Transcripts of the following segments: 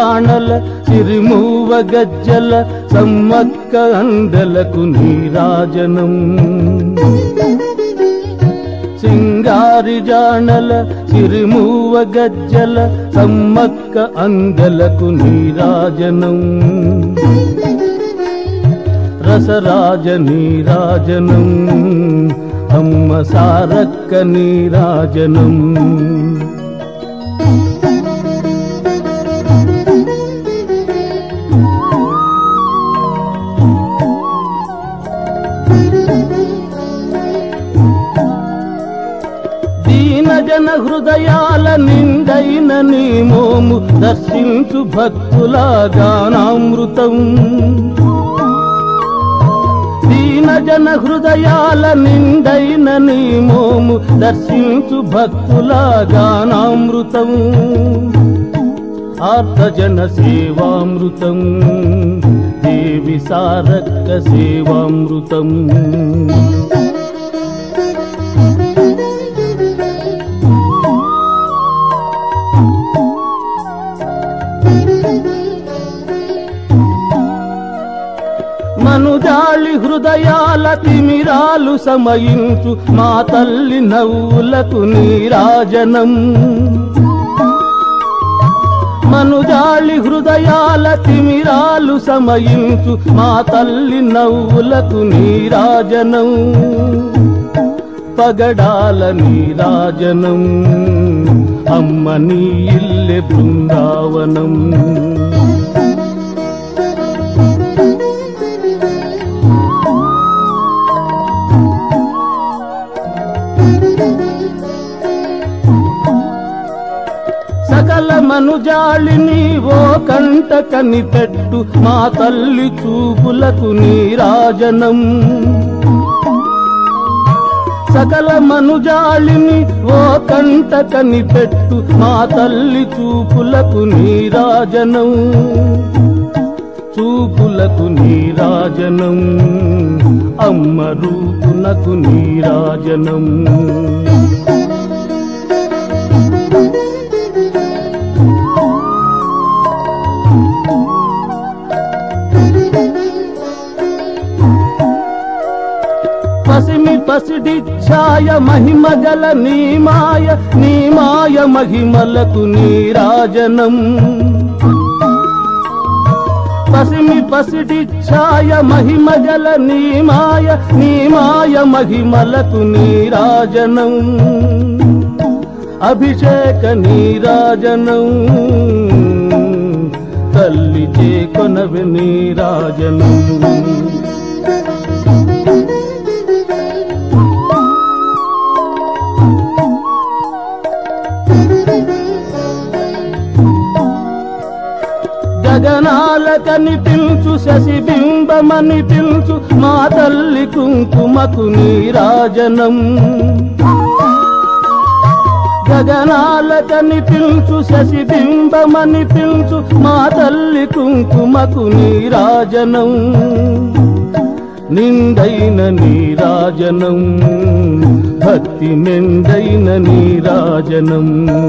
జాణల సిరిమూవ గజ్జల సమ్మక్క అందలకు నీరాజనం సింగారి జాణల సిరిమూవ గజ్జల సమ్మక్క అందలకు నీరాజనం రసరాజ నీరాజనం అమ్మ సారక్క నీరాజనం దీన జన హృదయాల నిండైన నీ మోము దర్శించు భక్తుల గానామృతం దీన జన హృదయాల నిండైన నీ మోము దర్శించు భక్తుల గానామృతం ఆర్తజన సేవామృతం దేవి సారక్క సేవామృతం మనుజాళి హృదయాల తిమిరాలు సమయించు మా తల్లి నవ్వులకు నీరాజనం మనుజాళి హృదయాల తిమిరాలు సమయించు మా తల్లి నవ్వులకు నీరాజనం పగడాల నీరాజనం అమ్మ నీ ఇల్లె బృందావనం సకల మనుజాళిని ఓ కంట కనిపెట్టు మా తల్లి చూపులకు నీరాజనం సకల మనుజాళిని ఓ కంట కనిపెట్టు మా తల్లి చూపులకు నీరాజనం చూపులకు నీరాజనం అమ్మ రూపునకు నీరాజనం పసిమి పసిడి ఛాయ మహిమ గల నీమాయ నీమాయ మహిమలకు నీరాజనం పసిమి పసిడి ఛాయ మహిమ గల నీమాయ నీమాయ మహిమలకు నీరాజనం అభిషేక నీరాజనం తల్లి చేకొనవి నీరాజనం గగనాల కనిపించు శశిబింబమని పిలుచు మా తల్లి కుంకుమకు నీరాజనం గగనాల కనిపించు శశిబింబమని పిలుచు మా తల్లి కుంకుమకు నీరాజనం నిండైన నీరాజనం భక్తి మెండైన నీరాజనం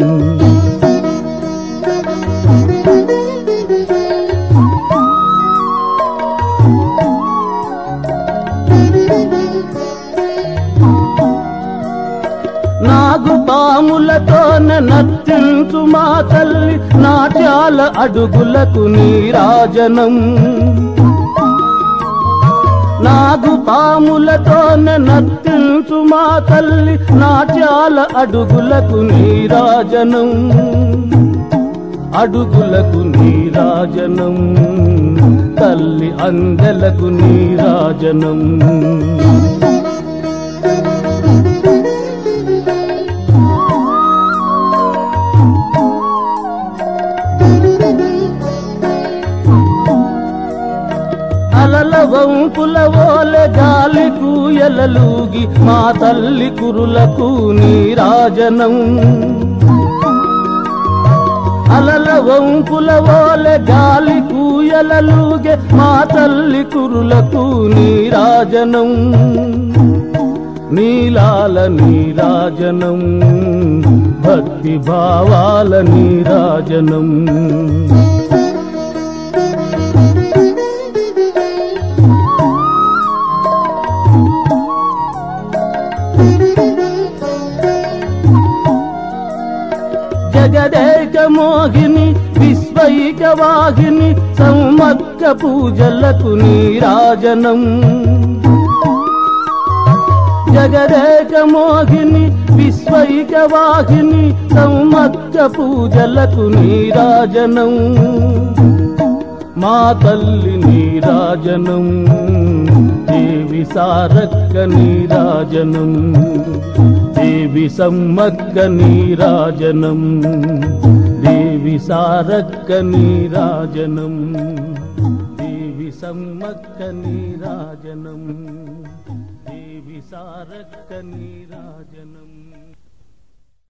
నాగు పాములతోన నర్తించు మా తల్లి నాట్యాల అడుగులకు నీరాజనం నాగు పాములతోన నర్తించు మా తల్లి నాట్యాల అడుగులకు నీరాజనం అడుగులకు నీరాజనం తల్లి అందెలకు నీరాజనం అలల వంపుల ఓలె గాలి కూయలలూగి మా తల్లి కురులకు నీరాజనం అలల వంపుల ఓలె గాలి కూయలలూగే మా తల్లి కురులకు నీరాజనం నీలాల నీరాజనం భక్తి భావాల నీరాజనం మోహిని సమ్మక్క పూజలకు నీరాజనం జగదేక మోహిని విశ్వైక వాహిని సమ్మక్క పూజలకు నీరాజనం మా తల్లి నీరాజనం దేవి సారక్క నీరాజనం దేవి సమ్మక్క నీరాజనం దేవి సారక్క నీరాజనం దేవి సమ్మక్క నీరాజనం దేవి సారక్క నీరాజనం